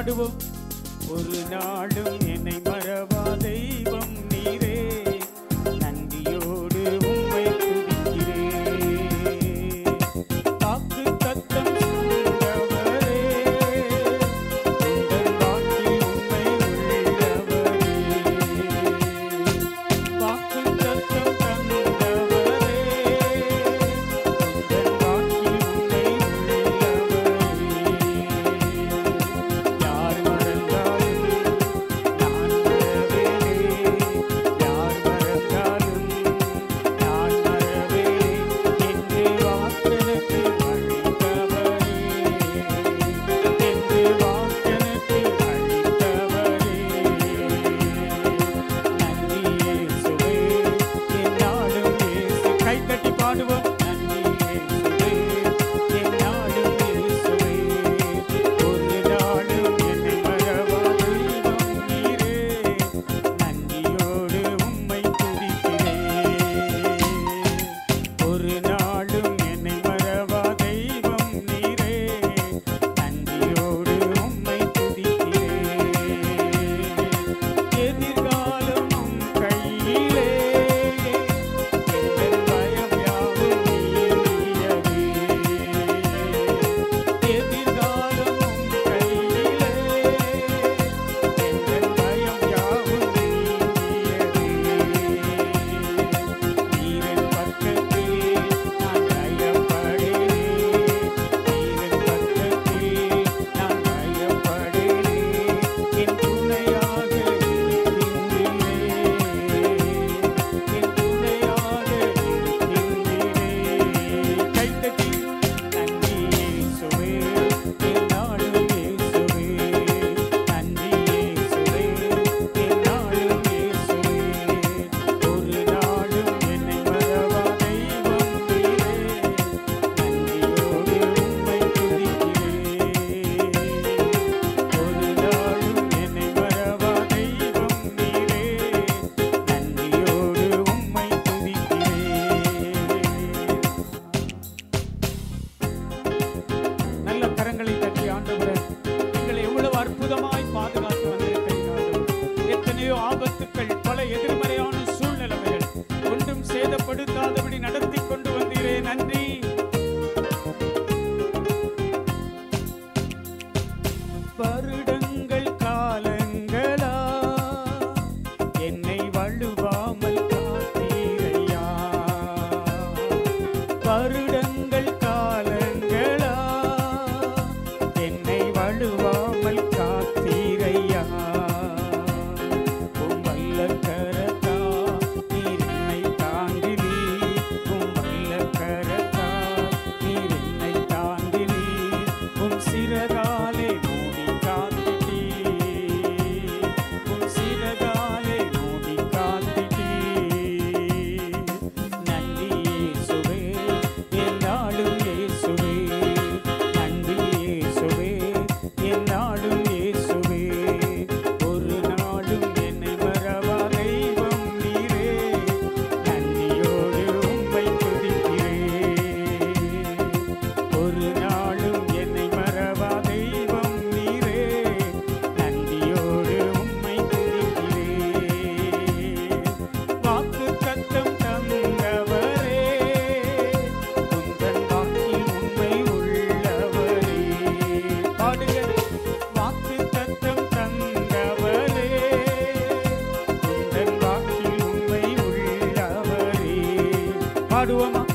பாடுவோம் ஒரு நாளும் என்னை மறவா தெய்வம் நீரே நன்றியோடு உம்மை துதிக்கிறேன் வாக்கு தத்தம் சொன்னவரே உங்கள் வாக்கில் உண்மை உள்ளவரே வாக்கு தத்தம் தந்தவரே உங்கள் வாக்கில் உண்மை உள்ளவரே யார் மறந்தாலும் நான் மறவேனே யார் மறந்தாலும் நான் மறவேனே என்று வாக்கெனக்கு அளித்தவரே என்று வாக்கெனக்கு அளித்தவரே நன்றி இயேசுவே என்னாலும் இயேசு கைத்தட்டி பாடுவோம் நன்றி இயேசுவே என்னாலும் இயேசுவே ஒரு நாளும் என்னை மறவா தெய்வம் நீரே நன்றியோடு உம்மை துதிக்கிறேன் ஒரு நாளும் என்னை மறவா தெய்வம் நீரே நன்றியோடு உம்மை துதிக்கிறேன் எதிர்காலம் உம் கையிலே எங்கள் பயம் யாவும் நீங்கியவே எதிர்காலம் உம் கையிலே எங்கள் பயம் யாவும் நீங்கியவே நீரின் பக்கத்தில் நான் பயப்படேனே நீரின் பக்கத்தில் நான் பயப்படேனே என் துணையாக இருக்கின்றீரே என் துணையாக இருக்கின்றீரே கைத்தட்டி நன்றி இயேசுவே என்னாலும் இயேசுவே நன்றி இயேசுவே என்னாலும் இயேசுவே ஒரு நாளும் என்னை மறவா தெய்வம் நீரே நன்றியோடு உம்மை துதிக்கிறேன் ஒரு நாளும் என்னை மறவா தெய்வம் நீரே நன்றியோடு உம்மை துதிக்கிறேன் நல்ல கரங்களை தட்டி ஆண்டவரே எங்களை எவ்வளவு அற்புதமாய் பாதுகாத்து வந்திருக்கிறீங்க ஆண்டவரே. எத்தனையோ ஆபத்துக்கள் பல எதிர்மறையான சூழ்நிலைமைகள் ஒன்றும் சேதப்படுத்தாதபடி நடத்தி கொண்டு வந்தீரே நன்றி வருடங்கள் காலங்களா என்னை வழுவாமல் காத்தீரையா வருடங்கள் காலங்களா என்னை வழுவாமல் காத்தீரையா உம் வல்ல கரத்தா நீர் என்னை தாங்கினீ உம் வல்ல கரத்தா நீர் என்னை தாங்கினீ உம் சிறகாலே மூடி காத்திட்டீ உம் சிறகாலே மூடி காத்திட்டீ நன்றி இயேசுவே என்னாலும் இயேசுவே நன்றி இயேசுவே என்னாலும் இயேசுவே ஒரு நாளும் என்னை மறவா தெய்வம் நீரே நன்றியோடு உம்மை துதிக்கிறேன் ஒரு நாளும் என்னை மறவா தெய்வம் நீரே நன்றியோடு உம்மை துதிக்கிறேன் வாக்கு தத்தம் தந்தவரே உந்தன் வாக்கில் உண்மை உள்ளவரே பாடுங்க வாக்கு தத்தம் தந்தவரே உந்தன் வாக்கில் உண்மை உள்ளவரே பாடுவோமா